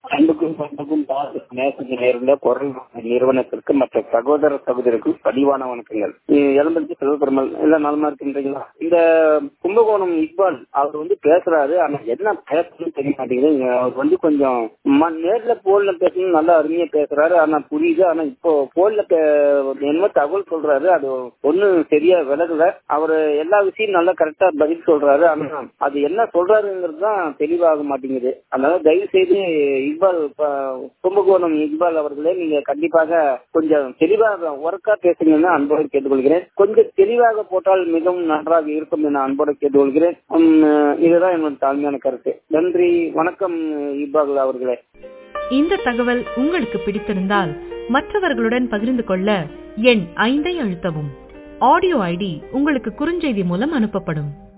அன்புக்கும் பண்புக்கும் நேசத்து நேர்ந்த குரல் நிறுவனத்திற்கு மற்ற சகோதர சகோதரிக்கும் பதிவான வணக்கங்கள் இளம்பரத்தி செல்வபெருமல் எல்லாம் நலமா இருக்கின்றீங்களா இந்த கும்பகோணம் இக்பால் அவர் வந்து பேசுறாரு ஆனா என்ன பேசணும்னு தெரிய மாட்டேங்குது அவர் வந்து கொஞ்சம் ம- நேர்ல போன்ல பேசணும் நல்லா அருமையா பேசுறாரு ஆனா புரியுது ஆனா இப்போ போன்ல என்னமோ தகவல் சொல்றாரு அது ஒண்ணும் சரியா விலகல அவர் எல்லா விஷயம் நல்லா கரெக்டா பதில் சொல்றாரு ஆனா அது என்ன சொல்றாருங்கிறது தான் தெளிவாக மாட்டேங்குது அதனால தயவு செய்து இக்பால் ப- கும்பகோணம் இக்பால் அவர்களே நீங்க கண்டிப்பாக கொஞ்சம் தெளிவாக ஒர்க்கா பேசுங்கன்னு அன்போடு கேட்டுக்கொள்கிறேன் கொஞ்சம் தெளிவாக போட்டால் மிகவும் நன்றாக இருக்கும் என அன்போடு கேட்டுக்கொள்கிறேன் உம், இதுதான் என்னோட தாழ்மையான கருத்து நன்றி வணக்கம் இக்பால் அவர்களே இந்த தகவல் உங்களுக்கு பிடித்திருந்தால் மற்றவர்களுடன் பகிர்ந்து கொள்ள எண் ஐந்தை அழுத்தவும் ஆடியோ ஐடி உங்களுக்கு குறுஞ்செய்தி மூலம் அனுப்பப்படும்